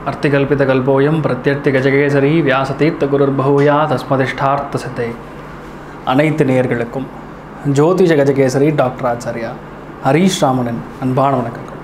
அர்த்திகல்பிதகல்போயம் பிரத்யர்த்தி கஜகேசரி வியாசதீர்த்த குருர்பூயா தஸ்மதிஷ்டார்த்த சித்தை அனைத்து நேயர்களுக்கும் ஜோதிஷ கஜகேசரி டாக்டர் ஆச்சாரியா ஹரீஷ் ராமனின் அன்பான வணக்கங்கள்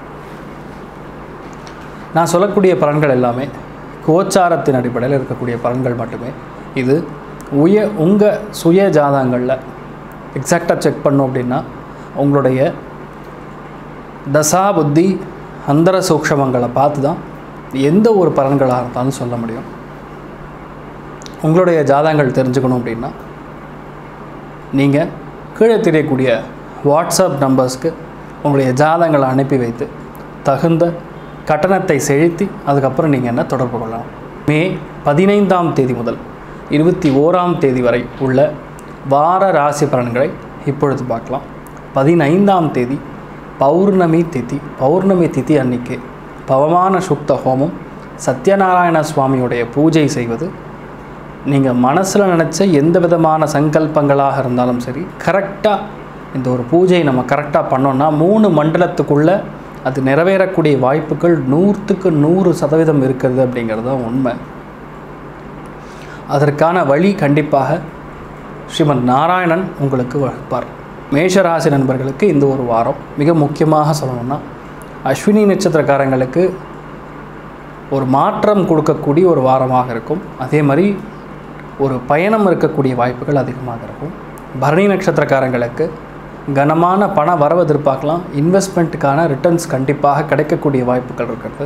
நான் சொல்லக்கூடிய பலன்கள் எல்லாமே கோச்சாரத்தின் அடிப்படையில் இருக்கக்கூடிய பலன்கள் மட்டுமே இது உய உங்கள் சுய ஜாதகங்களில் எக்ஸாக்டாக செக் பண்ணோம் அப்படின்னா உங்களுடைய தசா புத்தி அந்தர சூக்ஷமங்களை பார்த்து தான் எந்த ஒரு பலன்களாக இருந்தாலும் சொல்ல முடியும் உங்களுடைய ஜாதகங்கள் தெரிஞ்சுக்கணும் அப்படின்னா நீங்கள் கீழே தெரியக்கூடிய வாட்ஸ்அப் நம்பர்ஸ்க்கு உங்களுடைய ஜாதகங்களை அனுப்பி வைத்து தகுந்த கட்டணத்தை செலுத்தி அதுக்கப்புறம் நீங்கள் என்ன தொடர்பு கொள்ளலாம் மே பதினைந்தாம் தேதி முதல் இருபத்தி ஓராம் தேதி வரை உள்ள வார ராசி பலன்களை இப்பொழுது பார்க்கலாம் பதினைந்தாம் தேதி பௌர்ணமி திதி பௌர்ணமி திதி அன்னைக்கு பவமான சுக்த ஹோமம் சத்யநாராயண சுவாமியுடைய பூஜை செய்வது நீங்கள் மனசில் நினச்ச எந்த விதமான சங்கல்பங்களாக இருந்தாலும் சரி கரெக்டாக இந்த ஒரு பூஜையை நம்ம கரெக்டாக பண்ணோன்னா மூணு மண்டலத்துக்குள்ளே அது நிறைவேறக்கூடிய வாய்ப்புகள் நூற்றுக்கு நூறு சதவீதம் இருக்கிறது அப்படிங்கிறது தான் உண்மை அதற்கான வழி கண்டிப்பாக ஸ்ரீமன் நாராயணன் உங்களுக்கு வகுப்பார் மேஷராசி நண்பர்களுக்கு இந்த ஒரு வாரம் மிக முக்கியமாக சொல்லணும்னா அஸ்வினி நட்சத்திரக்காரங்களுக்கு ஒரு மாற்றம் கொடுக்கக்கூடிய ஒரு வாரமாக இருக்கும் அதே மாதிரி ஒரு பயணம் இருக்கக்கூடிய வாய்ப்புகள் அதிகமாக இருக்கும் பரணி நட்சத்திரக்காரங்களுக்கு கனமான பண வரவு எதிர்பார்க்கலாம் இன்வெஸ்ட்மெண்ட்டுக்கான ரிட்டர்ன்ஸ் கண்டிப்பாக கிடைக்கக்கூடிய வாய்ப்புகள் இருக்கிறது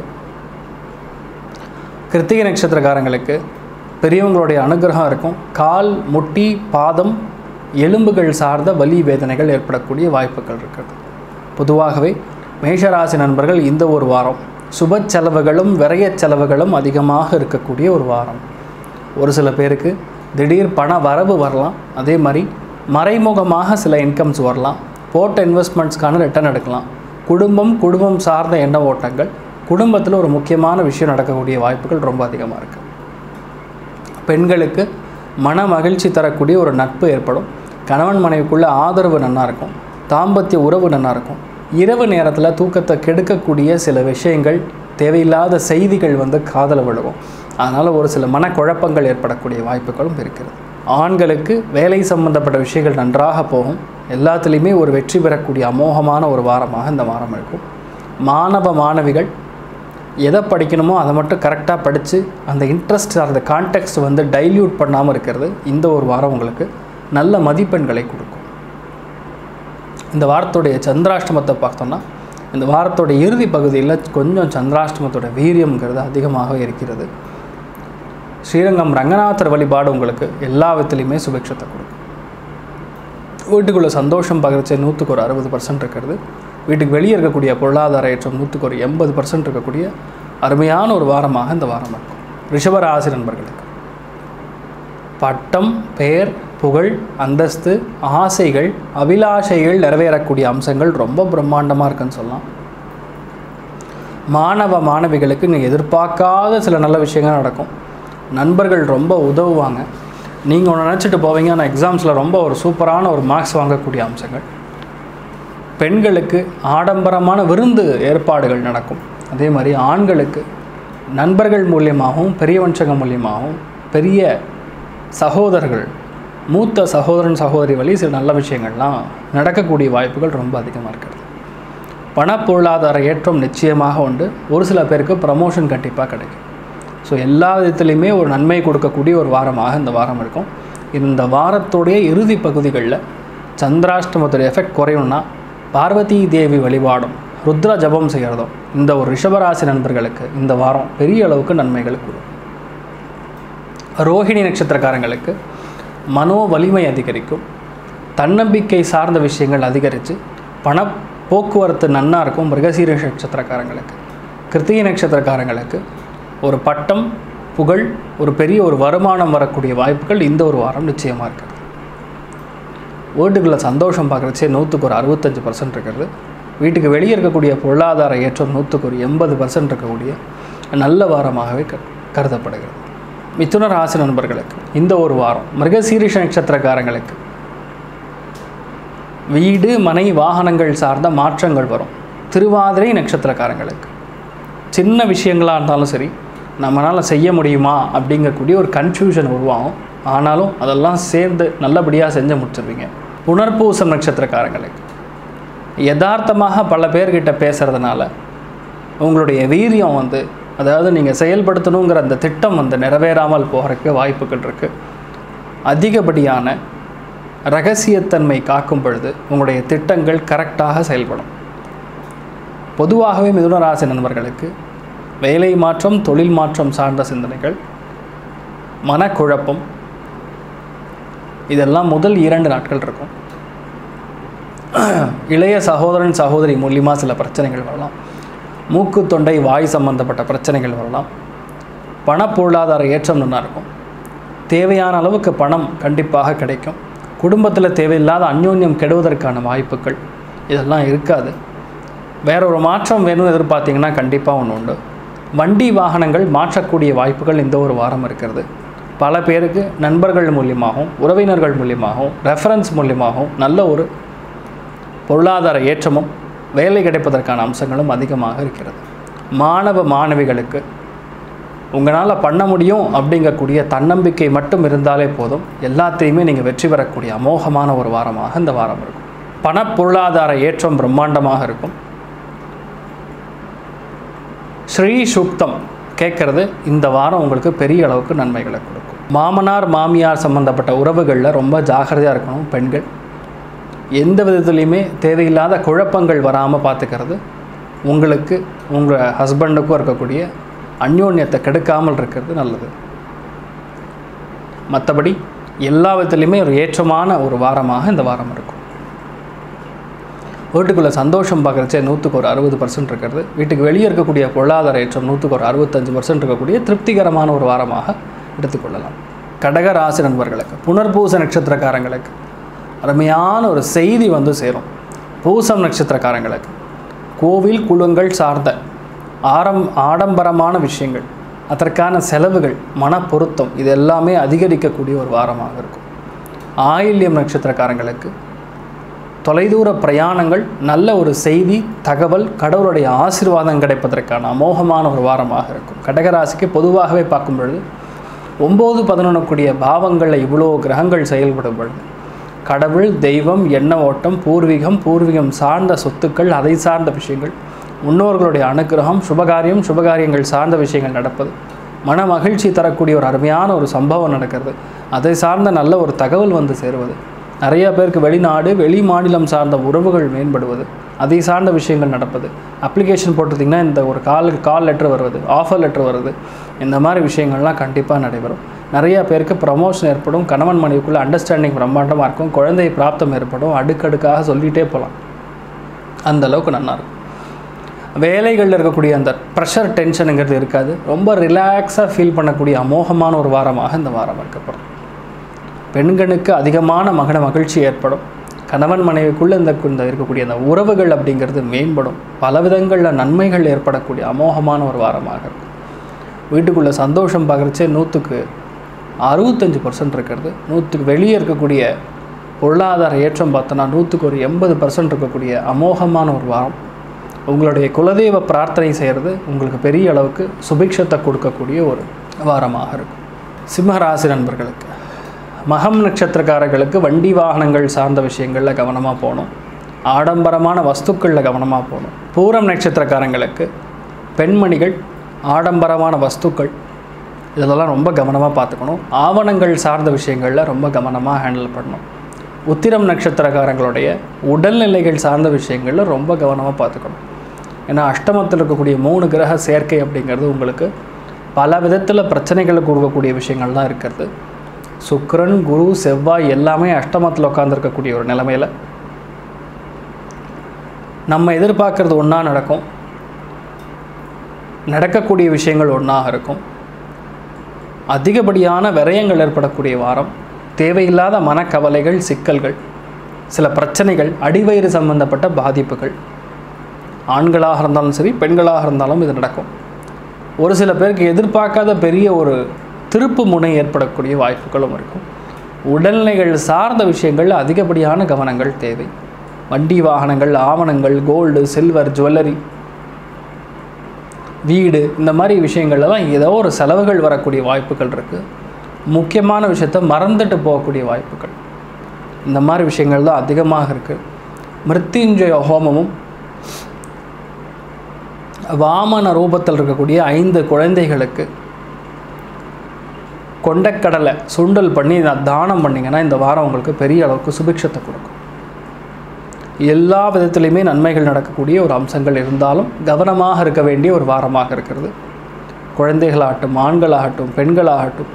கிருத்திகை நட்சத்திரக்காரங்களுக்கு பெரியவங்களுடைய அனுகிரகம் இருக்கும் கால் முட்டி பாதம் எலும்புகள் சார்ந்த வலி வேதனைகள் ஏற்படக்கூடிய வாய்ப்புகள் இருக்கிறது பொதுவாகவே மேஷராசி நண்பர்கள் இந்த ஒரு வாரம் சுப செலவுகளும் விரய செலவுகளும் அதிகமாக இருக்கக்கூடிய ஒரு வாரம் ஒரு சில பேருக்கு திடீர் பண வரவு வரலாம் அதே மாதிரி மறைமுகமாக சில இன்கம்ஸ் வரலாம் போட்ட இன்வெஸ்ட்மெண்ட்ஸ்க்கான ரிட்டர்ன் எடுக்கலாம் குடும்பம் குடும்பம் சார்ந்த எண்ண ஓட்டங்கள் குடும்பத்தில் ஒரு முக்கியமான விஷயம் நடக்கக்கூடிய வாய்ப்புகள் ரொம்ப அதிகமாக இருக்குது பெண்களுக்கு மன மகிழ்ச்சி தரக்கூடிய ஒரு நட்பு ஏற்படும் கணவன் மனைவிக்குள்ள ஆதரவு நல்லா இருக்கும் தாம்பத்திய உறவு நல்லா இருக்கும் இரவு நேரத்தில் தூக்கத்தை கெடுக்கக்கூடிய சில விஷயங்கள் தேவையில்லாத செய்திகள் வந்து காதல விழுகும் அதனால் ஒரு சில மனக்குழப்பங்கள் ஏற்படக்கூடிய வாய்ப்புகளும் இருக்கிறது ஆண்களுக்கு வேலை சம்பந்தப்பட்ட விஷயங்கள் நன்றாக போகும் எல்லாத்துலேயுமே ஒரு வெற்றி பெறக்கூடிய அமோகமான ஒரு வாரமாக இந்த வாரம் இருக்கும் மாணவ மாணவிகள் எதை படிக்கணுமோ அதை மட்டும் கரெக்டாக படித்து அந்த இன்ட்ரெஸ்ட் அந்த கான்டெக்ட் வந்து டைல்யூட் பண்ணாமல் இருக்கிறது இந்த ஒரு வாரம் உங்களுக்கு நல்ல மதிப்பெண்களை கொடுக்கும் இந்த வாரத்துடைய சந்திராஷ்டமத்தை பார்த்தோம்னா இந்த வாரத்தோடைய இறுதி பகுதியில் கொஞ்சம் சந்திராஷ்டமத்தோட வீரியம்ங்கிறது அதிகமாக இருக்கிறது ஸ்ரீரங்கம் ரங்கநாதர் வழிபாடு உங்களுக்கு எல்லா விதத்துலையுமே சுபிக்ஷத்தை கொடுக்கும் வீட்டுக்குள்ளே சந்தோஷம் பகிர்ச்சி நூற்றுக்கு ஒரு அறுபது பர்சன்ட் இருக்கிறது வீட்டுக்கு வெளியே இருக்கக்கூடிய பொருளாதார ஏற்றம் நூற்றுக்கு ஒரு எண்பது பர்சன்ட் இருக்கக்கூடிய அருமையான ஒரு வாரமாக இந்த வாரம் இருக்கும் ரிஷபராசி நண்பர்களுக்கு பட்டம் பெயர் புகழ் அந்தஸ்து ஆசைகள் அபிலாஷைகள் நிறைவேறக்கூடிய அம்சங்கள் ரொம்ப பிரம்மாண்டமாக இருக்குன்னு சொல்லலாம் மாணவ மாணவிகளுக்கு நீங்கள் எதிர்பார்க்காத சில நல்ல விஷயங்கள் நடக்கும் நண்பர்கள் ரொம்ப உதவுவாங்க நீங்கள் ஒன்று நினச்சிட்டு போவீங்க ஆனால் எக்ஸாம்ஸில் ரொம்ப ஒரு சூப்பரான ஒரு மார்க்ஸ் வாங்கக்கூடிய அம்சங்கள் பெண்களுக்கு ஆடம்பரமான விருந்து ஏற்பாடுகள் நடக்கும் அதே மாதிரி ஆண்களுக்கு நண்பர்கள் மூலியமாகவும் பெரிய வம்சங்கள் மூலியமாகவும் பெரிய சகோதரர்கள் மூத்த சகோதரன் சகோதரி வழி சில நல்ல விஷயங்கள்லாம் நடக்கக்கூடிய வாய்ப்புகள் ரொம்ப அதிகமாக இருக்கிறது பண பொருளாதார ஏற்றம் நிச்சயமாக உண்டு ஒரு சில பேருக்கு ப்ரமோஷன் கண்டிப்பாக கிடைக்கும் ஸோ எல்லா விதத்துலேயுமே ஒரு நன்மை கொடுக்கக்கூடிய ஒரு வாரமாக இந்த வாரம் இருக்கும் இந்த வாரத்துடைய இறுதி பகுதிகளில் சந்திராஷ்டமத்துடைய எஃபெக்ட் குறையும்னா பார்வதி தேவி வழிபாடும் ருத்ர ஜபம் செய்கிறதும் இந்த ஒரு ரிஷபராசி நண்பர்களுக்கு இந்த வாரம் பெரிய அளவுக்கு நன்மைகள் கொடுக்கும் ரோஹிணி நட்சத்திரக்காரங்களுக்கு மனோ வலிமை அதிகரிக்கும் தன்னம்பிக்கை சார்ந்த விஷயங்கள் அதிகரித்து பண போக்குவரத்து நன்னா இருக்கும் மிருகசீர நட்சத்திரக்காரங்களுக்கு கிருத்திகை நட்சத்திரக்காரங்களுக்கு ஒரு பட்டம் புகழ் ஒரு பெரிய ஒரு வருமானம் வரக்கூடிய வாய்ப்புகள் இந்த ஒரு வாரம் நிச்சயமாக இருக்குது வீட்டுக்குள்ளே சந்தோஷம் பார்க்குறச்சே நூற்றுக்கு ஒரு அறுபத்தஞ்சு பர்சன்ட் இருக்கிறது வீட்டுக்கு வெளியே இருக்கக்கூடிய பொருளாதார ஏற்றம் நூற்றுக்கு ஒரு எண்பது பர்சன்ட் இருக்கக்கூடிய நல்ல வாரமாகவே க கருதப்படுகிறது மிதுன ராசி நண்பர்களுக்கு இந்த ஒரு வாரம் மிருகசீரிஷ நட்சத்திரக்காரங்களுக்கு வீடு மனை வாகனங்கள் சார்ந்த மாற்றங்கள் வரும் திருவாதிரை நட்சத்திரக்காரங்களுக்கு சின்ன விஷயங்களாக இருந்தாலும் சரி நம்மளால் செய்ய முடியுமா அப்படிங்கக்கூடிய ஒரு கன்ஃபியூஷன் உருவாகும் ஆனாலும் அதெல்லாம் சேர்ந்து நல்லபடியாக செஞ்சு முடிச்சிருவீங்க புனர்பூசம் நட்சத்திரக்காரங்களுக்கு யதார்த்தமாக பல பேர்கிட்ட பேசுகிறதுனால உங்களுடைய வீரியம் வந்து அதாவது நீங்கள் செயல்படுத்தணுங்கிற அந்த திட்டம் வந்து நிறைவேறாமல் போகிறதுக்கு வாய்ப்புகள் இருக்குது அதிகப்படியான ரகசியத்தன்மை காக்கும் பொழுது உங்களுடைய திட்டங்கள் கரெக்டாக செயல்படும் பொதுவாகவே மிதுன ராசி நண்பர்களுக்கு வேலை மாற்றம் தொழில் மாற்றம் சார்ந்த சிந்தனைகள் மனக்குழப்பம் இதெல்லாம் முதல் இரண்டு நாட்கள் இருக்கும் இளைய சகோதரன் சகோதரி மூலியமாக சில பிரச்சனைகள் வரலாம் மூக்கு தொண்டை வாய் சம்பந்தப்பட்ட பிரச்சனைகள் வரலாம் பண பொருளாதார ஏற்றம் நல்லா இருக்கும் தேவையான அளவுக்கு பணம் கண்டிப்பாக கிடைக்கும் குடும்பத்தில் தேவையில்லாத அந்யோன்யம் கெடுவதற்கான வாய்ப்புகள் இதெல்லாம் இருக்காது வேற ஒரு மாற்றம் வேணும்னு எதிர்பார்த்தீங்கன்னா கண்டிப்பாக ஒன்று உண்டு வண்டி வாகனங்கள் மாற்றக்கூடிய வாய்ப்புகள் இந்த ஒரு வாரம் இருக்கிறது பல பேருக்கு நண்பர்கள் மூலியமாகவும் உறவினர்கள் மூலியமாகவும் ரெஃபரன்ஸ் மூலியமாகவும் நல்ல ஒரு பொருளாதார ஏற்றமும் வேலை கிடைப்பதற்கான அம்சங்களும் அதிகமாக இருக்கிறது மாணவ மாணவிகளுக்கு உங்களால் பண்ண முடியும் அப்படிங்கக்கூடிய தன்னம்பிக்கை மட்டும் இருந்தாலே போதும் எல்லாத்தையுமே நீங்கள் வெற்றி பெறக்கூடிய அமோகமான ஒரு வாரமாக இந்த வாரம் இருக்கும் பண பொருளாதார ஏற்றம் பிரம்மாண்டமாக இருக்கும் ஸ்ரீ சுக்தம் கேட்குறது இந்த வாரம் உங்களுக்கு பெரிய அளவுக்கு நன்மைகளை கொடுக்கும் மாமனார் மாமியார் சம்மந்தப்பட்ட உறவுகளில் ரொம்ப ஜாக்கிரதையாக இருக்கணும் பெண்கள் எந்த விதத்துலையுமே தேவையில்லாத குழப்பங்கள் வராமல் பார்த்துக்கிறது உங்களுக்கு உங்கள் ஹஸ்பண்டுக்கும் இருக்கக்கூடிய அந்யோன்யத்தை கெடுக்காமல் இருக்கிறது நல்லது மற்றபடி எல்லா விதத்துலையுமே ஒரு ஏற்றமான ஒரு வாரமாக இந்த வாரம் இருக்கும் வீட்டுக்குள்ளே சந்தோஷம் பார்க்குறச்சே நூற்றுக்கு ஒரு அறுபது பர்சன்ட் இருக்கிறது வீட்டுக்கு வெளியே இருக்கக்கூடிய பொருளாதார ஏற்றம் நூற்றுக்கு ஒரு அறுபத்தஞ்சு பர்சன்ட் இருக்கக்கூடிய திருப்திகரமான ஒரு வாரமாக எடுத்துக்கொள்ளலாம் கடக ராசி நண்பர்களுக்கு புனர்பூச நட்சத்திரக்காரங்களுக்கு அருமையான ஒரு செய்தி வந்து சேரும் பூசம் நட்சத்திரக்காரங்களுக்கு கோவில் குழுங்கள் சார்ந்த ஆரம் ஆடம்பரமான விஷயங்கள் அதற்கான செலவுகள் மன பொருத்தம் இது எல்லாமே அதிகரிக்கக்கூடிய ஒரு வாரமாக இருக்கும் ஆயில்யம் நட்சத்திரக்காரங்களுக்கு தொலைதூர பிரயாணங்கள் நல்ல ஒரு செய்தி தகவல் கடவுளுடைய ஆசீர்வாதம் கிடைப்பதற்கான அமோகமான ஒரு வாரமாக இருக்கும் கடகராசிக்கு பொதுவாகவே பார்க்கும் பொழுது ஒம்பது பதினொன்று கூடிய பாவங்களில் இவ்வளோ கிரகங்கள் செயல்படும் பொழுது கடவுள் தெய்வம் எண்ண ஓட்டம் பூர்வீகம் பூர்வீகம் சார்ந்த சொத்துக்கள் அதை சார்ந்த விஷயங்கள் முன்னோர்களுடைய அனுக்கிரகம் சுபகாரியம் சுபகாரியங்கள் சார்ந்த விஷயங்கள் நடப்பது மன மகிழ்ச்சி தரக்கூடிய ஒரு அருமையான ஒரு சம்பவம் நடக்கிறது அதை சார்ந்த நல்ல ஒரு தகவல் வந்து சேருவது நிறைய பேருக்கு வெளிநாடு வெளி மாநிலம் சார்ந்த உறவுகள் மேம்படுவது அதை சார்ந்த விஷயங்கள் நடப்பது அப்ளிகேஷன் போட்டிருந்தீங்கன்னா இந்த ஒரு கால் கால் லெட்டர் வருவது ஆஃபர் லெட்டர் வருது இந்த மாதிரி விஷயங்கள்லாம் கண்டிப்பாக நடைபெறும் நிறைய பேருக்கு ப்ரமோஷன் ஏற்படும் கணவன் மனைவிக்குள்ளே அண்டர்ஸ்டாண்டிங் பிரம்மாண்டமாக இருக்கும் குழந்தை பிராப்தம் ஏற்படும் அடுக்கடுக்காக சொல்லிகிட்டே போகலாம் அந்த அளவுக்கு நல்லா இருக்கும் வேலைகளில் இருக்கக்கூடிய அந்த ப்ரெஷர் டென்ஷனுங்கிறது இருக்காது ரொம்ப ரிலாக்ஸாக ஃபீல் பண்ணக்கூடிய அமோகமான ஒரு வாரமாக இந்த வாரம் இருக்கப்படும் பெண்களுக்கு அதிகமான மகன மகிழ்ச்சி ஏற்படும் கணவன் மனைவிக்குள்ளே இந்த இந்த இருக்கக்கூடிய அந்த உறவுகள் அப்படிங்கிறது மேம்படும் பல விதங்களில் நன்மைகள் ஏற்படக்கூடிய அமோகமான ஒரு வாரமாக இருக்கும் வீட்டுக்குள்ளே சந்தோஷம் பார்க்குறச்சே நூற்றுக்கு அறுபத்தஞ்சு பர்சன்ட் இருக்கிறது நூற்றுக்கு வெளியே இருக்கக்கூடிய பொருளாதார ஏற்றம் பார்த்தோன்னா நூற்றுக்கு ஒரு எண்பது பர்சன்ட் இருக்கக்கூடிய அமோகமான ஒரு வாரம் உங்களுடைய குலதெய்வ பிரார்த்தனை செய்கிறது உங்களுக்கு பெரிய அளவுக்கு சுபிக்ஷத்தை கொடுக்கக்கூடிய ஒரு வாரமாக இருக்கும் சிம்மராசி நண்பர்களுக்கு மகம் நட்சத்திரக்காரர்களுக்கு வண்டி வாகனங்கள் சார்ந்த விஷயங்களில் கவனமாக போகணும் ஆடம்பரமான வஸ்துக்களில் கவனமாக போகணும் பூரம் நட்சத்திரக்காரங்களுக்கு பெண்மணிகள் ஆடம்பரமான வஸ்துக்கள் இதெல்லாம் ரொம்ப கவனமாக பார்த்துக்கணும் ஆவணங்கள் சார்ந்த விஷயங்களில் ரொம்ப கவனமாக ஹேண்டில் பண்ணணும் உத்திரம் நட்சத்திரக்காரங்களுடைய உடல்நிலைகள் சார்ந்த விஷயங்களில் ரொம்ப கவனமாக பார்த்துக்கணும் ஏன்னா அஷ்டமத்தில் இருக்கக்கூடிய மூணு கிரக சேர்க்கை அப்படிங்கிறது உங்களுக்கு பல விதத்தில் பிரச்சனைகளை கொடுக்கக்கூடிய விஷயங்கள் தான் இருக்கிறது சுக்கிரன் குரு செவ்வாய் எல்லாமே அஷ்டமத்தில் உட்காந்துருக்கக்கூடிய ஒரு நிலைமையில் நம்ம எதிர்பார்க்கறது ஒன்றா நடக்கும் நடக்கக்கூடிய விஷயங்கள் ஒன்றாக இருக்கும் அதிகப்படியான விரயங்கள் ஏற்படக்கூடிய வாரம் தேவையில்லாத மனக்கவலைகள் சிக்கல்கள் சில பிரச்சனைகள் அடிவயிறு சம்பந்தப்பட்ட பாதிப்புகள் ஆண்களாக இருந்தாலும் சரி பெண்களாக இருந்தாலும் இது நடக்கும் ஒரு சில பேருக்கு எதிர்பார்க்காத பெரிய ஒரு திருப்பு முனை ஏற்படக்கூடிய வாய்ப்புகளும் இருக்கும் உடல்நிலைகள் சார்ந்த விஷயங்கள் அதிகப்படியான கவனங்கள் தேவை வண்டி வாகனங்கள் ஆவணங்கள் கோல்டு சில்வர் ஜுவல்லரி வீடு இந்த மாதிரி விஷயங்கள்லாம் ஏதோ ஒரு செலவுகள் வரக்கூடிய வாய்ப்புகள் இருக்குது முக்கியமான விஷயத்த மறந்துட்டு போகக்கூடிய வாய்ப்புகள் இந்த மாதிரி விஷயங்கள் தான் அதிகமாக இருக்குது மிருத்யுஞ்சய ஹோமமும் வாமன ரூபத்தில் இருக்கக்கூடிய ஐந்து குழந்தைகளுக்கு கொண்டக்கடலை சுண்டல் பண்ணி நான் தானம் பண்ணிங்கன்னா இந்த வாரம் உங்களுக்கு பெரிய அளவுக்கு சுபிக்ஷத்தை கொடுக்கும் எல்லா விதத்துலையுமே நன்மைகள் நடக்கக்கூடிய ஒரு அம்சங்கள் இருந்தாலும் கவனமாக இருக்க வேண்டிய ஒரு வாரமாக இருக்கிறது குழந்தைகளாகட்டும் ஆண்களாகட்டும் பெண்களாகட்டும்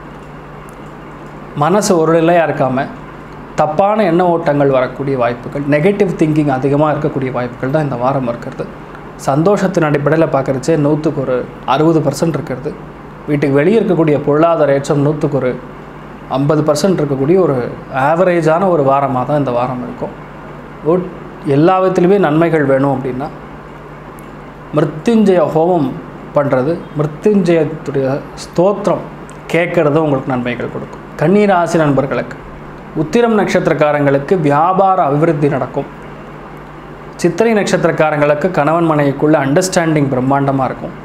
மனசு ஒரு நிலையாக இருக்காமல் தப்பான எண்ண ஓட்டங்கள் வரக்கூடிய வாய்ப்புகள் நெகட்டிவ் திங்கிங் அதிகமாக இருக்கக்கூடிய வாய்ப்புகள் தான் இந்த வாரம் இருக்கிறது சந்தோஷத்தின் அடிப்படையில் பார்க்குறச்சே நூற்றுக்கு ஒரு அறுபது பர்சன்ட் இருக்கிறது வீட்டுக்கு வெளியே இருக்கக்கூடிய பொருளாதார ஏற்றம் நூற்றுக்கு ஒரு ஐம்பது பர்சன்ட் இருக்கக்கூடிய ஒரு ஆவரேஜான ஒரு வாரமாக தான் இந்த வாரம் இருக்கும் ஒட் எல்லா விதத்துலையுமே நன்மைகள் வேணும் அப்படின்னா மிருத்யுஞ்சய ஹோமம் பண்ணுறது மிருத்யுஞ்சயத்துடைய ஸ்தோத்திரம் கேட்குறது உங்களுக்கு நன்மைகள் கொடுக்கும் கன்னிராசி நண்பர்களுக்கு உத்திரம் நட்சத்திரக்காரங்களுக்கு வியாபார அபிவிருத்தி நடக்கும் சித்திரை நட்சத்திரக்காரங்களுக்கு கணவன் மனைவிக்குள்ள அண்டர்ஸ்டாண்டிங் பிரம்மாண்டமாக இருக்கும்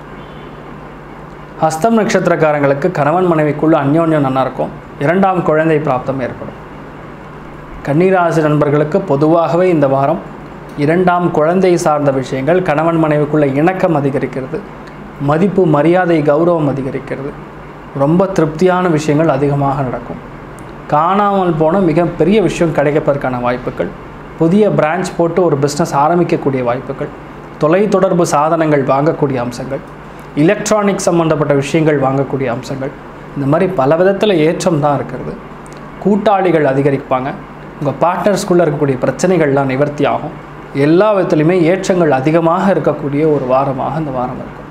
ஹஸ்தம் நட்சத்திரக்காரங்களுக்கு கணவன் மனைவிக்குள்ள அந்யோன்யம் நல்லா இருக்கும் இரண்டாம் குழந்தை பிராப்தம் ஏற்படும் கன்னிராசி நண்பர்களுக்கு பொதுவாகவே இந்த வாரம் இரண்டாம் குழந்தை சார்ந்த விஷயங்கள் கணவன் மனைவிக்குள்ள இணக்கம் அதிகரிக்கிறது மதிப்பு மரியாதை கௌரவம் அதிகரிக்கிறது ரொம்ப திருப்தியான விஷயங்கள் அதிகமாக நடக்கும் காணாமல் போன மிகப்பெரிய விஷயம் கிடைக்கப்பதற்கான வாய்ப்புகள் புதிய பிரான்ச் போட்டு ஒரு பிஸ்னஸ் ஆரம்பிக்கக்கூடிய வாய்ப்புகள் தொலைத்தொடர்பு சாதனங்கள் வாங்கக்கூடிய அம்சங்கள் எலக்ட்ரானிக் சம்மந்தப்பட்ட விஷயங்கள் வாங்கக்கூடிய அம்சங்கள் இந்த மாதிரி பல விதத்தில் ஏற்றம் தான் இருக்கிறது கூட்டாளிகள் அதிகரிப்பாங்க உங்கள் பார்ட்னர்ஸ்குள்ளே இருக்கக்கூடிய பிரச்சனைகள்லாம் நிவர்த்தி ஆகும் எல்லா விதத்துலையுமே ஏற்றங்கள் அதிகமாக இருக்கக்கூடிய ஒரு வாரமாக இந்த வாரம் இருக்கும்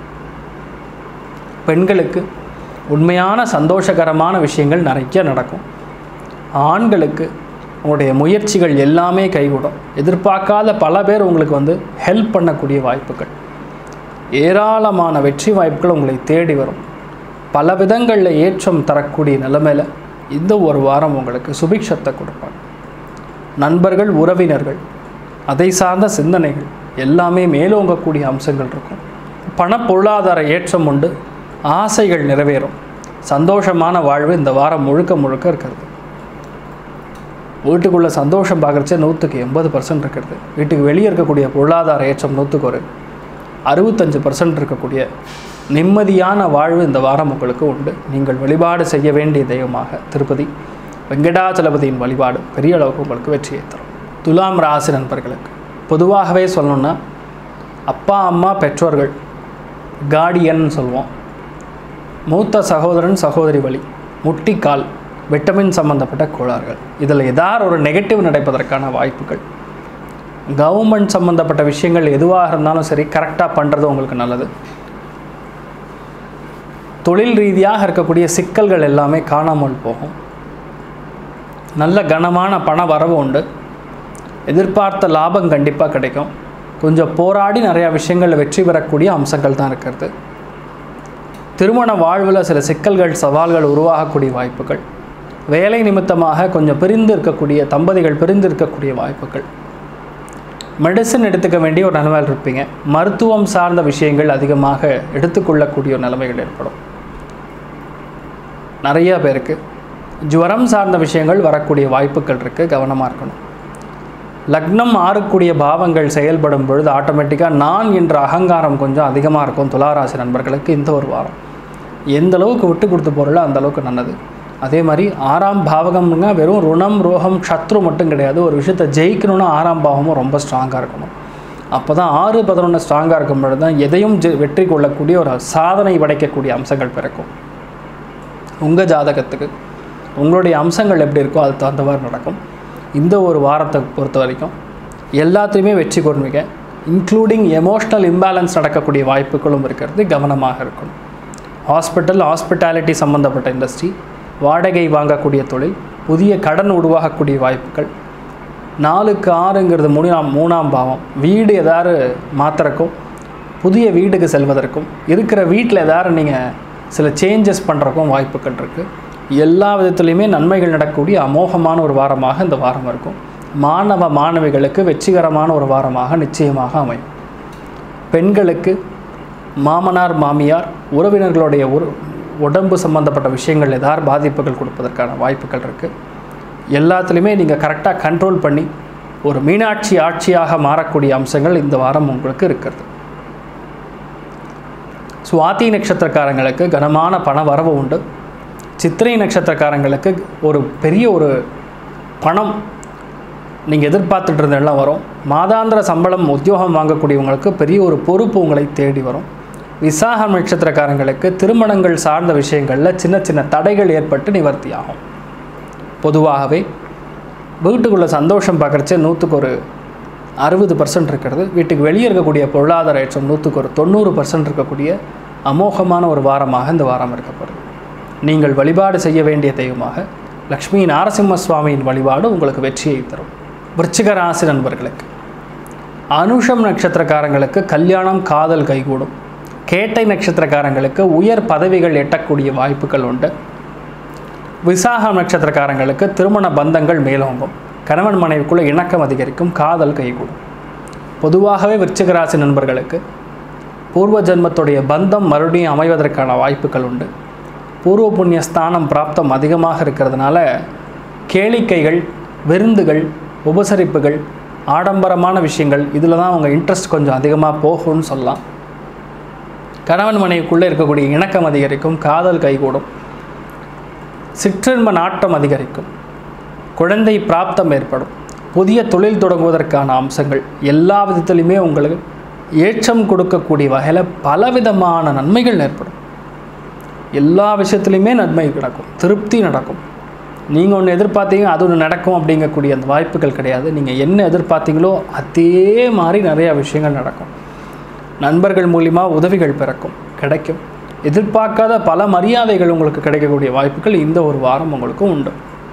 பெண்களுக்கு உண்மையான சந்தோஷகரமான விஷயங்கள் நிறைய நடக்கும் ஆண்களுக்கு உங்களுடைய முயற்சிகள் எல்லாமே கைகூடும் எதிர்பார்க்காத பல பேர் உங்களுக்கு வந்து ஹெல்ப் பண்ணக்கூடிய வாய்ப்புகள் ஏராளமான வெற்றி வாய்ப்புகள் உங்களை தேடி வரும் பல விதங்களில் ஏற்றம் தரக்கூடிய நிலைமையில் இந்த ஒரு வாரம் உங்களுக்கு சுபிக்ஷத்தை கொடுப்பாங்க நண்பர்கள் உறவினர்கள் அதை சார்ந்த சிந்தனைகள் எல்லாமே மேலோங்கக்கூடிய அம்சங்கள் இருக்கும் பண பொருளாதார ஏற்றம் உண்டு ஆசைகள் நிறைவேறும் சந்தோஷமான வாழ்வு இந்த வாரம் முழுக்க முழுக்க இருக்கிறது வீட்டுக்குள்ளே சந்தோஷம் பார்க்குறச்சே நூற்றுக்கு எண்பது பர்சன்ட் இருக்கிறது வீட்டுக்கு வெளியே இருக்கக்கூடிய பொருளாதார ஏற்றம் நூற்றுக்கு ஒரு அறுபத்தஞ்சு பர்சன்ட் இருக்கக்கூடிய நிம்மதியான வாழ்வு இந்த வாரம் உங்களுக்கு உண்டு நீங்கள் வழிபாடு செய்ய வேண்டிய தெய்வமாக திருப்பதி வெங்கடாச்சலபதியின் வழிபாடு பெரிய அளவுக்கு உங்களுக்கு வெற்றியை தரும் துலாம் ராசி நண்பர்களுக்கு பொதுவாகவே சொல்லணும்னா அப்பா அம்மா பெற்றோர்கள் கார்டியன் சொல்லுவோம் மூத்த சகோதரன் சகோதரி வழி முட்டிக்கால் விட்டமின் சம்பந்தப்பட்ட கோளாறுகள் இதில் ஏதாவது ஒரு நெகட்டிவ் நடப்பதற்கான வாய்ப்புகள் கவர்மெண்ட் சம்மந்தப்பட்ட விஷயங்கள் எதுவாக இருந்தாலும் சரி கரெக்டாக பண்ணுறது உங்களுக்கு நல்லது தொழில் ரீதியாக இருக்கக்கூடிய சிக்கல்கள் எல்லாமே காணாமல் போகும் நல்ல கனமான பண வரவு உண்டு எதிர்பார்த்த லாபம் கண்டிப்பாக கிடைக்கும் கொஞ்சம் போராடி நிறையா விஷயங்களில் வெற்றி பெறக்கூடிய அம்சங்கள் தான் இருக்கிறது திருமண வாழ்வில் சில சிக்கல்கள் சவால்கள் உருவாகக்கூடிய வாய்ப்புகள் வேலை நிமித்தமாக கொஞ்சம் பிரிந்து இருக்கக்கூடிய தம்பதிகள் பிரிந்து இருக்கக்கூடிய வாய்ப்புகள் மெடிசன் எடுத்துக்க வேண்டிய ஒரு நிலைமையில் இருப்பீங்க மருத்துவம் சார்ந்த விஷயங்கள் அதிகமாக எடுத்துக்கொள்ளக்கூடிய ஒரு நிலைமைகள் ஏற்படும் நிறைய பேருக்கு ஜுவரம் சார்ந்த விஷயங்கள் வரக்கூடிய வாய்ப்புகள் இருக்குது கவனமாக இருக்கணும் லக்னம் மாறக்கூடிய பாவங்கள் செயல்படும் பொழுது ஆட்டோமேட்டிக்காக நான் என்ற அகங்காரம் கொஞ்சம் அதிகமாக இருக்கும் துளாராசி நண்பர்களுக்கு இந்த ஒரு வாரம் எந்த அளவுக்கு விட்டு கொடுத்து போகிறோம் அந்த அளவுக்கு நல்லது அதே மாதிரி ஆறாம் பாவகம்னா வெறும் ருணம் ரோகம் சத்ரு மட்டும் கிடையாது ஒரு விஷயத்தை ஜெயிக்கணும்னா ஆறாம் பாவமும் ரொம்ப ஸ்ட்ராங்காக இருக்கணும் அப்போ தான் ஆறு பதினொன்று ஸ்ட்ராங்காக இருக்கும் பொழுது தான் எதையும் ஜெ வெற்றி கொள்ளக்கூடிய ஒரு சாதனை படைக்கக்கூடிய அம்சங்கள் பிறக்கும் உங்கள் ஜாதகத்துக்கு உங்களுடைய அம்சங்கள் எப்படி இருக்கோ அது தகுந்த மாதிரி நடக்கும் இந்த ஒரு வாரத்தை பொறுத்த வரைக்கும் எல்லாத்துலேயுமே வெற்றி கொள்வீங்க இன்க்ளூடிங் எமோஷ்னல் இம்பேலன்ஸ் நடக்கக்கூடிய வாய்ப்புகளும் இருக்கிறது கவனமாக இருக்கணும் ஹாஸ்பிட்டல் ஹாஸ்பிட்டாலிட்டி சம்மந்தப்பட்ட இண்டஸ்ட்ரி வாடகை வாங்கக்கூடிய தொழில் புதிய கடன் உருவாகக்கூடிய வாய்ப்புகள் நாலுக்கு ஆறுங்கிறது மூணாம் மூணாம் பாவம் வீடு எதாவது மாற்றுறக்கும் புதிய வீட்டுக்கு செல்வதற்கும் இருக்கிற வீட்டில் எதாவது நீங்கள் சில சேஞ்சஸ் பண்ணுறக்கும் வாய்ப்புகள் இருக்குது எல்லா விதத்துலேயுமே நன்மைகள் நடக்கக்கூடிய அமோகமான ஒரு வாரமாக இந்த வாரம் இருக்கும் மாணவ மாணவிகளுக்கு வெற்றிகரமான ஒரு வாரமாக நிச்சயமாக அமையும் பெண்களுக்கு மாமனார் மாமியார் உறவினர்களுடைய உரு உடம்பு சம்பந்தப்பட்ட விஷயங்கள் ஏதாவது பாதிப்புகள் கொடுப்பதற்கான வாய்ப்புகள் இருக்குது எல்லாத்துலேயுமே நீங்கள் கரெக்டாக கண்ட்ரோல் பண்ணி ஒரு மீனாட்சி ஆட்சியாக மாறக்கூடிய அம்சங்கள் இந்த வாரம் உங்களுக்கு இருக்கிறது சுவாதி நட்சத்திரக்காரங்களுக்கு கனமான பண வரவு உண்டு சித்திரை நட்சத்திரக்காரங்களுக்கு ஒரு பெரிய ஒரு பணம் நீங்கள் எதிர்பார்த்துட்டு இருந்தெல்லாம் வரும் மாதாந்திர சம்பளம் உத்தியோகம் வாங்கக்கூடியவங்களுக்கு பெரிய ஒரு பொறுப்பு உங்களை தேடி வரும் விசாகம் நட்சத்திரக்காரங்களுக்கு திருமணங்கள் சார்ந்த விஷயங்களில் சின்ன சின்ன தடைகள் ஏற்பட்டு நிவர்த்தி ஆகும் பொதுவாகவே வீட்டுக்குள்ளே சந்தோஷம் பார்க்குறச்சே நூற்றுக்கு ஒரு அறுபது பர்சன்ட் இருக்கிறது வீட்டுக்கு வெளியே இருக்கக்கூடிய பொருளாதார ஏற்றம் நூற்றுக்கு ஒரு தொண்ணூறு பர்சன்ட் இருக்கக்கூடிய அமோகமான ஒரு வாரமாக இந்த வாரம் இருக்கப்படுது நீங்கள் வழிபாடு செய்ய வேண்டிய தெய்வமாக லக்ஷ்மி நாரசிம்ம சுவாமியின் வழிபாடு உங்களுக்கு வெற்றியை தரும் விருச்சிக ராசி நண்பர்களுக்கு அனுஷம் நட்சத்திரக்காரங்களுக்கு கல்யாணம் காதல் கைகூடும் கேட்டை நட்சத்திரக்காரங்களுக்கு உயர் பதவிகள் எட்டக்கூடிய வாய்ப்புகள் உண்டு விசாகம் நட்சத்திரக்காரங்களுக்கு திருமண பந்தங்கள் மேலோங்கும் கணவன் மனைவிக்குள்ள இணக்கம் அதிகரிக்கும் காதல் கைகூடும் பொதுவாகவே விருச்சிக ராசி நண்பர்களுக்கு பூர்வ ஜென்மத்துடைய பந்தம் மறுபடியும் அமைவதற்கான வாய்ப்புகள் உண்டு பூர்வ புண்ணிய ஸ்தானம் பிராப்தம் அதிகமாக இருக்கிறதுனால கேளிக்கைகள் விருந்துகள் உபசரிப்புகள் ஆடம்பரமான விஷயங்கள் இதில் தான் அவங்க இன்ட்ரெஸ்ட் கொஞ்சம் அதிகமாக போகும்னு சொல்லலாம் கணவன் மனைவிக்குள்ளே இருக்கக்கூடிய இணக்கம் அதிகரிக்கும் காதல் கைகூடும் சிற்றின்ப நாட்டம் அதிகரிக்கும் குழந்தை பிராப்தம் ஏற்படும் புதிய தொழில் தொடங்குவதற்கான அம்சங்கள் எல்லா விதத்திலையுமே உங்களுக்கு ஏற்றம் கொடுக்கக்கூடிய வகையில் பலவிதமான நன்மைகள் ஏற்படும் எல்லா விஷயத்துலையுமே நன்மை நடக்கும் திருப்தி நடக்கும் நீங்கள் ஒன்று எதிர்பார்த்தீங்க அது ஒன்று நடக்கும் அப்படிங்கக்கூடிய அந்த வாய்ப்புகள் கிடையாது நீங்கள் என்ன எதிர்பார்த்தீங்களோ அதே மாதிரி நிறையா விஷயங்கள் நடக்கும் நண்பர்கள் மூலிமா உதவிகள் பிறக்கும் கிடைக்கும் எதிர்பார்க்காத பல மரியாதைகள் உங்களுக்கு கிடைக்கக்கூடிய வாய்ப்புகள் இந்த ஒரு வாரம் உங்களுக்கு உண்டு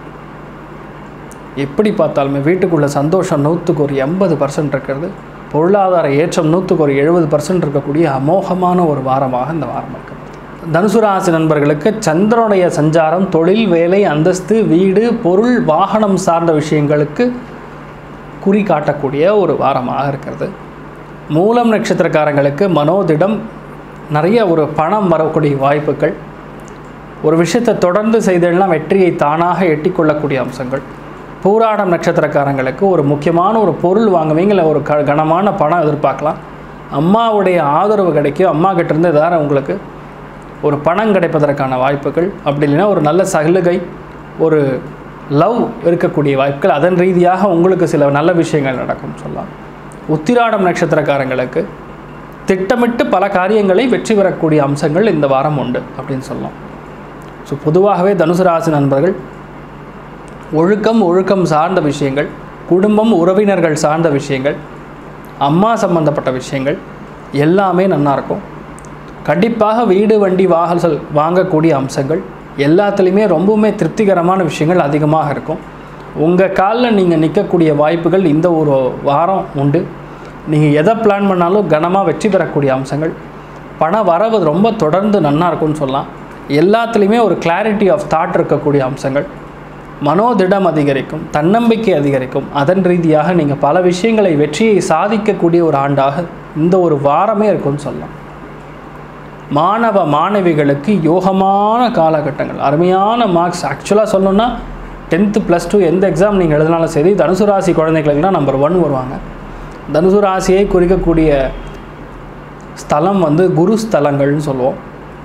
எப்படி பார்த்தாலுமே வீட்டுக்குள்ள சந்தோஷம் நூற்றுக்கு ஒரு எண்பது பர்சன்ட் இருக்கிறது பொருளாதார ஏற்றம் நூற்றுக்கு ஒரு எழுபது பர்சன்ட் இருக்கக்கூடிய அமோகமான ஒரு வாரமாக இந்த வாரம் இருக்கிறது தனுசு ராசி நண்பர்களுக்கு சந்திரனுடைய சஞ்சாரம் தொழில் வேலை அந்தஸ்து வீடு பொருள் வாகனம் சார்ந்த விஷயங்களுக்கு குறி காட்டக்கூடிய ஒரு வாரமாக இருக்கிறது மூலம் நட்சத்திரக்காரங்களுக்கு மனோதிடம் நிறைய ஒரு பணம் வரக்கூடிய வாய்ப்புகள் ஒரு விஷயத்தை தொடர்ந்து செய்தெல்லாம் வெற்றியை தானாக எட்டிக்கொள்ளக்கூடிய அம்சங்கள் பூராடம் நட்சத்திரக்காரங்களுக்கு ஒரு முக்கியமான ஒரு பொருள் வாங்குவீங்க இல்லை ஒரு க கனமான பணம் எதிர்பார்க்கலாம் அம்மாவுடைய ஆதரவு கிடைக்கும் அம்மா கிட்டேருந்து ஏதாவது உங்களுக்கு ஒரு பணம் கிடைப்பதற்கான வாய்ப்புகள் அப்படி இல்லைன்னா ஒரு நல்ல சலுகை ஒரு லவ் இருக்கக்கூடிய வாய்ப்புகள் அதன் ரீதியாக உங்களுக்கு சில நல்ல விஷயங்கள் நடக்கும் சொல்லலாம் உத்திராடம் நட்சத்திரக்காரங்களுக்கு திட்டமிட்டு பல காரியங்களை வெற்றி பெறக்கூடிய அம்சங்கள் இந்த வாரம் உண்டு அப்படின்னு சொல்லலாம் ஸோ பொதுவாகவே தனுசு ராசி நண்பர்கள் ஒழுக்கம் ஒழுக்கம் சார்ந்த விஷயங்கள் குடும்பம் உறவினர்கள் சார்ந்த விஷயங்கள் அம்மா சம்பந்தப்பட்ட விஷயங்கள் எல்லாமே நல்லா இருக்கும் கண்டிப்பாக வீடு வண்டி வாகல் வாங்கக்கூடிய அம்சங்கள் எல்லாத்துலேயுமே ரொம்பவுமே திருப்திகரமான விஷயங்கள் அதிகமாக இருக்கும் உங்கள் காலில் நீங்கள் நிற்கக்கூடிய வாய்ப்புகள் இந்த ஒரு வாரம் உண்டு நீங்கள் எதை பிளான் பண்ணாலும் கனமாக வெற்றி பெறக்கூடிய அம்சங்கள் பண வரவு ரொம்ப தொடர்ந்து நன்னா இருக்கும்னு சொல்லலாம் எல்லாத்துலேயுமே ஒரு கிளாரிட்டி ஆஃப் தாட் இருக்கக்கூடிய அம்சங்கள் மனோதிடம் அதிகரிக்கும் தன்னம்பிக்கை அதிகரிக்கும் அதன் ரீதியாக நீங்கள் பல விஷயங்களை வெற்றியை சாதிக்கக்கூடிய ஒரு ஆண்டாக இந்த ஒரு வாரமே இருக்கும்னு சொல்லலாம் மாணவ மாணவிகளுக்கு யோகமான காலகட்டங்கள் அருமையான மார்க்ஸ் ஆக்சுவலாக சொல்லணும்னா டென்த்து ப்ளஸ் டூ எந்த எக்ஸாம் நீங்கள் எழுதினாலும் சரி தனுசு ராசி குழந்தைகளுக்குலாம் நம்பர் ஒன் வருவாங்க தனுசு ராசியை குறிக்கக்கூடிய ஸ்தலம் வந்து குரு ஸ்தலங்கள்னு சொல்லுவோம்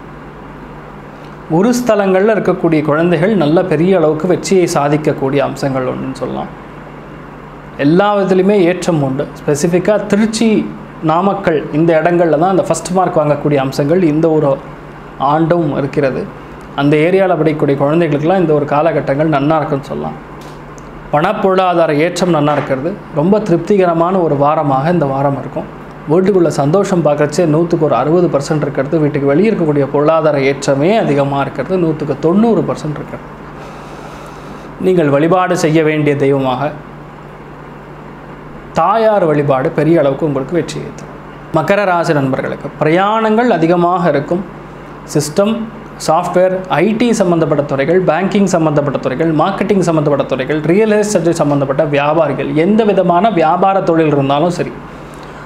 குரு ஸ்தலங்களில் இருக்கக்கூடிய குழந்தைகள் நல்ல பெரிய அளவுக்கு வெற்றியை சாதிக்கக்கூடிய அம்சங்கள் ஒன்றுன்னு சொல்லலாம் எல்லா விதத்துலையுமே ஏற்றம் உண்டு ஸ்பெசிஃபிக்காக திருச்சி நாமக்கல் இந்த இடங்களில் தான் அந்த ஃபஸ்ட் மார்க் வாங்கக்கூடிய அம்சங்கள் இந்த ஒரு ஆண்டும் இருக்கிறது அந்த ஏரியாவில் படிக்கக்கூடிய குழந்தைகளுக்கெல்லாம் இந்த ஒரு காலகட்டங்கள் நன்னா இருக்குன்னு சொல்லலாம் பணப்பொருளாதார ஏற்றம் நன்னா இருக்கிறது ரொம்ப திருப்திகரமான ஒரு வாரமாக இந்த வாரம் இருக்கும் வீட்டுக்குள்ளே சந்தோஷம் பார்க்குறச்சே நூற்றுக்கு ஒரு அறுபது பர்சன்ட் இருக்கிறது வீட்டுக்கு வெளியே இருக்கக்கூடிய பொருளாதார ஏற்றமே அதிகமாக இருக்கிறது நூற்றுக்கு தொண்ணூறு பர்சன்ட் இருக்கிறது நீங்கள் வழிபாடு செய்ய வேண்டிய தெய்வமாக தாயார் வழிபாடு பெரிய அளவுக்கு உங்களுக்கு வெற்றியை தரும் மகர ராசி நண்பர்களுக்கு பிரயாணங்கள் அதிகமாக இருக்கும் சிஸ்டம் சாஃப்ட்வேர் ஐடி சம்மந்தப்பட்ட துறைகள் பேங்கிங் சம்மந்தப்பட்ட துறைகள் மார்க்கெட்டிங் சம்மந்தப்பட்ட துறைகள் ரியல் எஸ்டேட் சம்மந்தப்பட்ட வியாபாரிகள் எந்த விதமான வியாபார தொழில் இருந்தாலும் சரி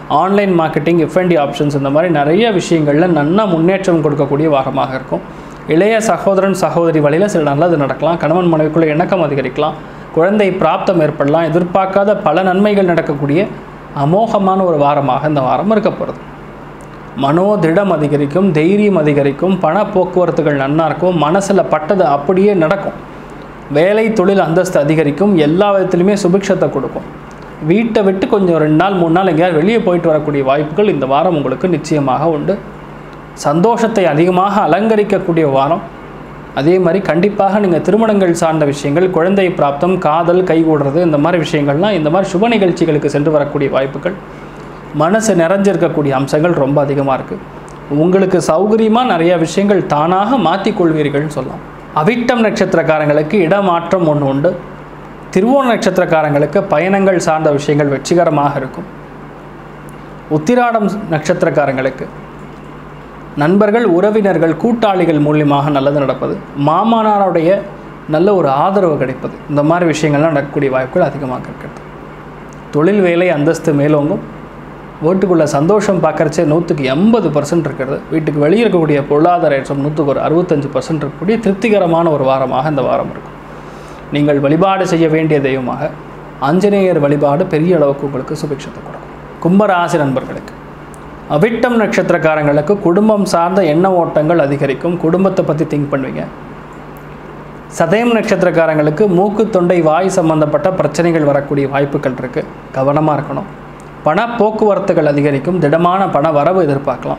ஆன்லைன் மார்க்கெட்டிங் எஃப்என்டி ஆப்ஷன்ஸ் இந்த மாதிரி நிறைய விஷயங்களில் நன்னா முன்னேற்றம் கொடுக்கக்கூடிய வாரமாக இருக்கும் இளைய சகோதரன் சகோதரி வழியில் சில நல்லது நடக்கலாம் கணவன் மனைவிக்குள்ள இணக்கம் அதிகரிக்கலாம் குழந்தை பிராப்தம் ஏற்படலாம் எதிர்பார்க்காத பல நன்மைகள் நடக்கக்கூடிய அமோகமான ஒரு வாரமாக இந்த வாரம் இருக்க போகிறது மனோதிடம் அதிகரிக்கும் தைரியம் அதிகரிக்கும் பண போக்குவரத்துகள் நன்னா இருக்கும் மனசில் பட்டது அப்படியே நடக்கும் வேலை தொழில் அந்தஸ்து அதிகரிக்கும் எல்லா விதத்துலையுமே சுபிக்ஷத்தை கொடுக்கும் வீட்டை விட்டு கொஞ்சம் ரெண்டு நாள் மூணு நாள் எங்கேயாவது வெளியே போயிட்டு வரக்கூடிய வாய்ப்புகள் இந்த வாரம் உங்களுக்கு நிச்சயமாக உண்டு சந்தோஷத்தை அதிகமாக அலங்கரிக்கக்கூடிய வாரம் அதே மாதிரி கண்டிப்பாக நீங்கள் திருமணங்கள் சார்ந்த விஷயங்கள் குழந்தை பிராப்தம் காதல் கைகூடுறது இந்த மாதிரி விஷயங்கள்லாம் இந்த மாதிரி சுப நிகழ்ச்சிகளுக்கு சென்று வரக்கூடிய வாய்ப்புகள் மனசு நிறைஞ்சிருக்கக்கூடிய அம்சங்கள் ரொம்ப அதிகமாக இருக்குது உங்களுக்கு சௌகரியமாக நிறைய விஷயங்கள் தானாக மாற்றிக்கொள்வீர்கள்னு சொல்லலாம் அவிட்டம் நட்சத்திரக்காரங்களுக்கு இடமாற்றம் ஒன்று உண்டு திருவோண நட்சத்திரக்காரங்களுக்கு பயணங்கள் சார்ந்த விஷயங்கள் வெற்றிகரமாக இருக்கும் உத்திராடம் நட்சத்திரக்காரங்களுக்கு நண்பர்கள் உறவினர்கள் கூட்டாளிகள் மூலியமாக நல்லது நடப்பது மாமனாருடைய நல்ல ஒரு ஆதரவு கிடைப்பது இந்த மாதிரி விஷயங்கள்லாம் நடக்கக்கூடிய வாய்ப்புகள் அதிகமாக இருக்கிறது தொழில் வேலை அந்தஸ்து மேலோங்கும் வீட்டுக்குள்ள சந்தோஷம் பார்க்கறச்சே நூற்றுக்கு எண்பது பர்சன்ட் இருக்கிறது வீட்டுக்கு வெளியே இருக்கக்கூடிய பொருளாதார ஏற்றம் நூற்றுக்கு ஒரு அறுபத்தஞ்சு பர்சன்ட் இருக்கக்கூடிய திருப்திகரமான ஒரு வாரமாக இந்த வாரம் இருக்கும் நீங்கள் வழிபாடு செய்ய வேண்டிய தெய்வமாக ஆஞ்சநேயர் வழிபாடு பெரிய அளவுக்கு உங்களுக்கு சுபிக்ஷத்தை கொடுக்கும் கும்பராசி நண்பர்களுக்கு அவிட்டம் நட்சத்திரக்காரங்களுக்கு குடும்பம் சார்ந்த எண்ண ஓட்டங்கள் அதிகரிக்கும் குடும்பத்தை பற்றி திங்க் பண்ணுவீங்க சதயம் நட்சத்திரக்காரங்களுக்கு மூக்கு தொண்டை வாய் சம்பந்தப்பட்ட பிரச்சனைகள் வரக்கூடிய வாய்ப்புகள் இருக்குது கவனமாக இருக்கணும் பண போக்குவரத்துகள் அதிகரிக்கும் திடமான பண வரவு எதிர்பார்க்கலாம்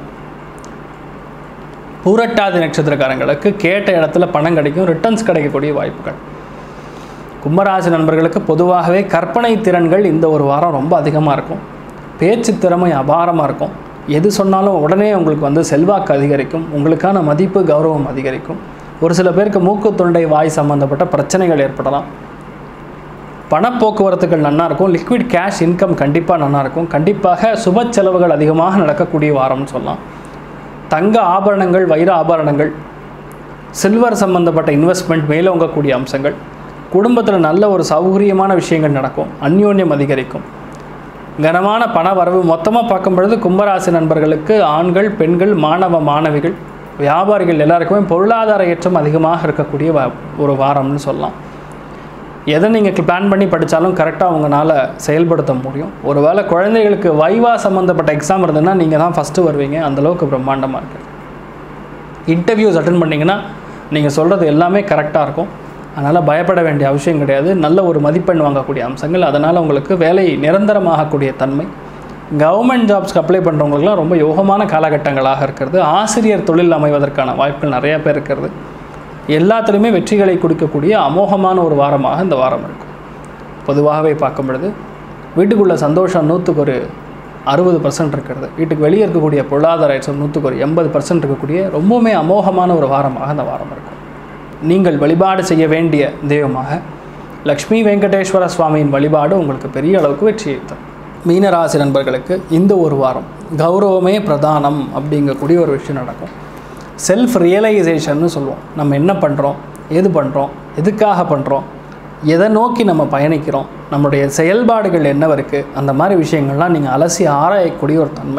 பூரட்டாதி நட்சத்திரக்காரங்களுக்கு கேட்ட இடத்துல பணம் கிடைக்கும் ரிட்டர்ன்ஸ் கிடைக்கக்கூடிய வாய்ப்புகள் கும்பராசி நண்பர்களுக்கு பொதுவாகவே கற்பனை திறன்கள் இந்த ஒரு வாரம் ரொம்ப அதிகமாக இருக்கும் பேச்சு திறமை அபாரமாக இருக்கும் எது சொன்னாலும் உடனே உங்களுக்கு வந்து செல்வாக்கு அதிகரிக்கும் உங்களுக்கான மதிப்பு கௌரவம் அதிகரிக்கும் ஒரு சில பேருக்கு மூக்கு தொண்டை வாய் சம்பந்தப்பட்ட பிரச்சனைகள் ஏற்படலாம் பணப்போக்குவரத்துகள் நல்லா இருக்கும் லிக்விட் கேஷ் இன்கம் கண்டிப்பாக நல்லா இருக்கும் கண்டிப்பாக சுப செலவுகள் அதிகமாக நடக்கக்கூடிய வாரம்னு சொல்லலாம் தங்க ஆபரணங்கள் வைர ஆபரணங்கள் சில்வர் சம்பந்தப்பட்ட இன்வெஸ்ட்மெண்ட் மேலோங்கக்கூடிய அம்சங்கள் குடும்பத்தில் நல்ல ஒரு சௌகரியமான விஷயங்கள் நடக்கும் அந்யோன்யம் அதிகரிக்கும் கனமான பண வரவு மொத்தமாக பார்க்கும் பொழுது கும்பராசி நண்பர்களுக்கு ஆண்கள் பெண்கள் மாணவ மாணவிகள் வியாபாரிகள் எல்லாருக்குமே பொருளாதார ஏற்றம் அதிகமாக இருக்கக்கூடிய வா- ஒரு வாரம்னு சொல்லலாம் எதை நீங்கள் பிளான் பண்ணி படித்தாலும் கரெக்டாக உங்களால் செயல்படுத்த முடியும் ஒருவேளை குழந்தைகளுக்கு வைவா சம்மந்தப்பட்ட எக்ஸாம் இருந்ததுன்னா நீங்கள் தான் ஃபஸ்ட்டு வருவீங்க அந்தளவுக்கு பிரம்மாண்டமாக இருக்குது இன்டர்வியூஸ் அட்டன் பண்ணிங்கன்னா நீங்கள் சொல்கிறது எல்லாமே கரெக்டாக இருக்கும் அதனால் பயப்பட வேண்டிய அவசியம் கிடையாது நல்ல ஒரு மதிப்பெண் வாங்கக்கூடிய அம்சங்கள் அதனால் உங்களுக்கு வேலை நிரந்தரமாகக்கூடிய தன்மை கவர்மெண்ட் ஜாப்ஸ்க்கு அப்ளை பண்ணுறவங்களுக்குலாம் ரொம்ப யோகமான காலகட்டங்களாக இருக்கிறது ஆசிரியர் தொழில் அமைவதற்கான வாய்ப்புகள் நிறைய பேர் இருக்கிறது எல்லாத்துலேயுமே வெற்றிகளை கொடுக்கக்கூடிய அமோகமான ஒரு வாரமாக இந்த வாரம் இருக்கும் பொதுவாகவே பார்க்கும் பொழுது வீட்டுக்குள்ள சந்தோஷம் நூற்றுக்கு ஒரு அறுபது பர்சன்ட் இருக்கிறது வீட்டுக்கு வெளியே இருக்கக்கூடிய பொருளாதார ஏற்றம் நூற்றுக்கு ஒரு எண்பது பர்சன்ட் இருக்கக்கூடிய ரொம்பவுமே அமோகமான ஒரு வாரமாக இந்த வாரம் இருக்கும் நீங்கள் வழிபாடு செய்ய வேண்டிய தெய்வமாக லக்ஷ்மி வெங்கடேஸ்வர சுவாமியின் வழிபாடு உங்களுக்கு பெரிய அளவுக்கு வெற்றியை தரும் மீனராசி நண்பர்களுக்கு இந்த ஒரு வாரம் கௌரவமே பிரதானம் அப்படிங்கக்கூடிய ஒரு விஷயம் நடக்கும் செல்ஃப் ரியலைசேஷன்னு சொல்லுவோம் நம்ம என்ன பண்ணுறோம் எது பண்ணுறோம் எதுக்காக பண்ணுறோம் எதை நோக்கி நம்ம பயணிக்கிறோம் நம்மளுடைய செயல்பாடுகள் என்னவா இருக்குது அந்த மாதிரி விஷயங்கள்லாம் நீங்கள் அலசி ஆராயக்கூடிய ஒரு தன்மை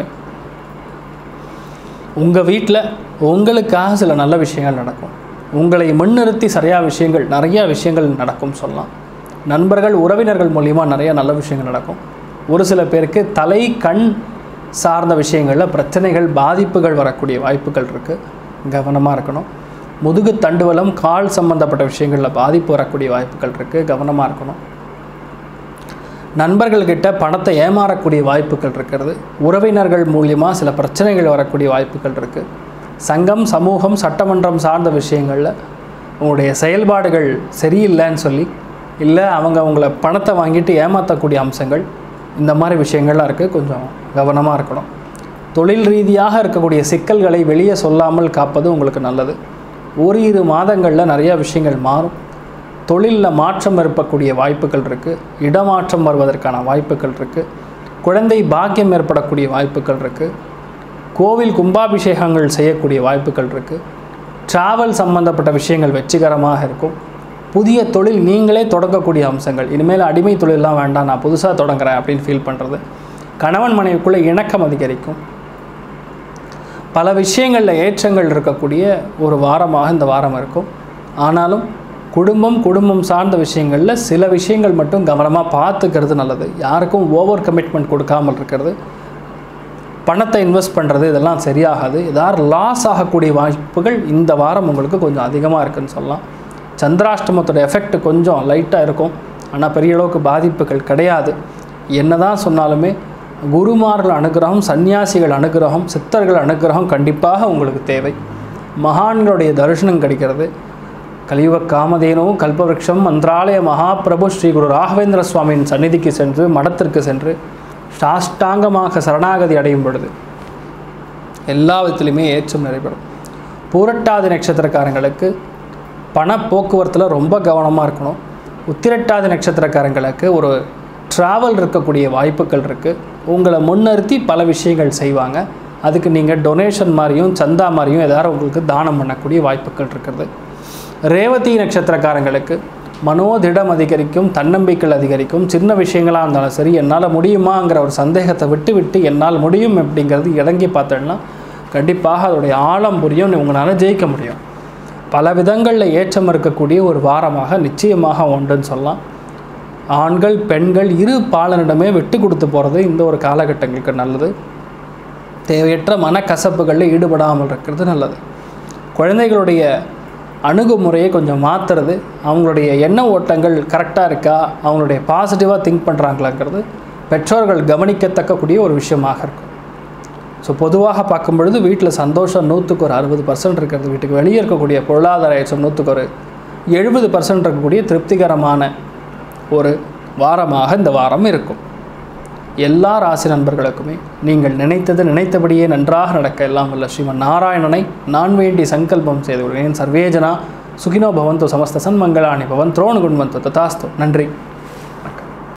உங்கள் வீட்டில் உங்களுக்காக சில நல்ல விஷயங்கள் நடக்கும் உங்களை முன்னிறுத்தி சரியாக விஷயங்கள் நிறையா விஷயங்கள் நடக்கும் சொல்லலாம் நண்பர்கள் உறவினர்கள் மூலிமா நிறைய நல்ல விஷயங்கள் நடக்கும் ஒரு சில பேருக்கு தலை கண் சார்ந்த விஷயங்களில் பிரச்சனைகள் பாதிப்புகள் வரக்கூடிய வாய்ப்புகள் இருக்குது கவனமாக இருக்கணும் முதுகு தண்டுவலம் கால் சம்பந்தப்பட்ட விஷயங்களில் பாதிப்பு வரக்கூடிய வாய்ப்புகள் இருக்குது கவனமாக இருக்கணும் நண்பர்கள்கிட்ட பணத்தை ஏமாறக்கூடிய வாய்ப்புகள் இருக்கிறது உறவினர்கள் மூலியமாக சில பிரச்சனைகள் வரக்கூடிய வாய்ப்புகள் இருக்குது சங்கம் சமூகம் சட்டமன்றம் சார்ந்த விஷயங்களில் உங்களுடைய செயல்பாடுகள் சரியில்லைன்னு சொல்லி இல்லை அவங்க உங்களை பணத்தை வாங்கிட்டு ஏமாற்றக்கூடிய அம்சங்கள் இந்த மாதிரி விஷயங்கள்லாம் இருக்குது கொஞ்சம் கவனமாக இருக்கணும் தொழில் ரீதியாக இருக்கக்கூடிய சிக்கல்களை வெளியே சொல்லாமல் காப்பது உங்களுக்கு நல்லது ஓரிரு மாதங்களில் நிறையா விஷயங்கள் மாறும் தொழிலில் மாற்றம் ஏற்படக்கூடிய வாய்ப்புகள் இருக்குது இடமாற்றம் வருவதற்கான வாய்ப்புகள் இருக்குது குழந்தை பாக்கியம் ஏற்படக்கூடிய வாய்ப்புகள் இருக்குது கோவில் கும்பாபிஷேகங்கள் செய்யக்கூடிய வாய்ப்புகள் இருக்குது ட்ராவல் சம்பந்தப்பட்ட விஷயங்கள் வெற்றிகரமாக இருக்கும் புதிய தொழில் நீங்களே தொடங்கக்கூடிய அம்சங்கள் இனிமேல் அடிமை தொழிலெலாம் வேண்டாம் நான் புதுசாக தொடங்குறேன் அப்படின்னு ஃபீல் பண்ணுறது கணவன் மனைவிக்குள்ளே இணக்கம் அதிகரிக்கும் பல விஷயங்களில் ஏற்றங்கள் இருக்கக்கூடிய ஒரு வாரமாக இந்த வாரம் இருக்கும் ஆனாலும் குடும்பம் குடும்பம் சார்ந்த விஷயங்களில் சில விஷயங்கள் மட்டும் கவனமாக பார்த்துக்கிறது நல்லது யாருக்கும் ஓவர் கமிட்மெண்ட் கொடுக்காமல் இருக்கிறது பணத்தை இன்வெஸ்ட் பண்ணுறது இதெல்லாம் சரியாகாது ஏதாவது லாஸ் ஆகக்கூடிய வாய்ப்புகள் இந்த வாரம் உங்களுக்கு கொஞ்சம் அதிகமாக இருக்குன்னு சொல்லலாம் சந்திராஷ்டமத்தோட எஃபெக்ட் கொஞ்சம் லைட்டாக இருக்கும் ஆனால் பெரிய அளவுக்கு பாதிப்புகள் கிடையாது என்னதான் சொன்னாலுமே குருமார்கள் அனுகிரகம் சன்னியாசிகள் அனுகிரகம் சித்தர்கள் அனுகிரகம் கண்டிப்பாக உங்களுக்கு தேவை மகான்களுடைய தரிசனம் கிடைக்கிறது கலியுக காமதேனு கல்பவருஷம் மந்திராலய மகாபிரபு ஸ்ரீ குரு ராகவேந்திர சுவாமியின் சந்நிதிக்கு சென்று மடத்திற்கு சென்று சாஷ்டாங்கமாக சரணாகதி அடையும் பொழுது எல்லா விதத்திலுமே ஏற்றம் நடைபெறும் பூரட்டாதி நட்சத்திரக்காரங்களுக்கு பண போக்குவரத்தில் ரொம்ப கவனமாக இருக்கணும் உத்திரட்டாதி நட்சத்திரக்காரங்களுக்கு ஒரு ட்ராவல் இருக்கக்கூடிய வாய்ப்புகள் இருக்குது உங்களை முன்னிறுத்தி பல விஷயங்கள் செய்வாங்க அதுக்கு நீங்கள் டொனேஷன் மாதிரியும் சந்தா மாதிரியும் ஏதாவது உங்களுக்கு தானம் பண்ணக்கூடிய வாய்ப்புகள் இருக்கிறது ரேவதி நட்சத்திரக்காரங்களுக்கு மனோதிடம் அதிகரிக்கும் தன்னம்பிக்கை அதிகரிக்கும் சின்ன விஷயங்களாக இருந்தாலும் சரி என்னால் முடியுமாங்கிற ஒரு சந்தேகத்தை விட்டு விட்டு என்னால் முடியும் அப்படிங்கிறது இறங்கி பார்த்தோன்னா கண்டிப்பாக அதோடைய ஆழம் புரியும் உங்களால் ஜெயிக்க முடியும் பல விதங்களில் ஏற்றம் இருக்கக்கூடிய ஒரு வாரமாக நிச்சயமாக உண்டுன்னு சொல்லலாம் ஆண்கள் பெண்கள் இரு பாலனிடமே விட்டு கொடுத்து போகிறது இந்த ஒரு காலகட்டங்களுக்கு நல்லது தேவையற்ற மனக்கசப்புகளில் ஈடுபடாமல் இருக்கிறது நல்லது குழந்தைகளுடைய அணுகுமுறையை கொஞ்சம் மாற்றுறது அவங்களுடைய எண்ண ஓட்டங்கள் கரெக்டாக இருக்கா அவங்களுடைய பாசிட்டிவாக திங்க் பண்ணுறாங்களாங்கிறது பெற்றோர்கள் கவனிக்கத்தக்கக்கூடிய ஒரு விஷயமாக இருக்கும் ஸோ பொதுவாக பார்க்கும் பொழுது வீட்டில் சந்தோஷம் நூற்றுக்கு ஒரு அறுபது பர்சன்ட் இருக்கிறது வீட்டுக்கு வெளியே இருக்கக்கூடிய பொருளாதார ஏற்றம் நூற்றுக்கு ஒரு எழுபது பர்சன்ட் இருக்கக்கூடிய திருப்திகரமான ஒரு வாரமாக இந்த வாரம் இருக்கும் எல்லா ராசி நண்பர்களுக்குமே நீங்கள் நினைத்தது நினைத்தபடியே நன்றாக நடக்க எல்லாம் வல்ல ஸ்ரீமன் நாராயணனை நான் வேண்டி சங்கல்பம் செய்து கொள்கிறேன் சர்வேஜனா சுகினோ பவந்தோ சமஸ்த சன்மங்களாணி பவன் துரோணு குண்வந்தோ ததாஸ்தோ நன்றி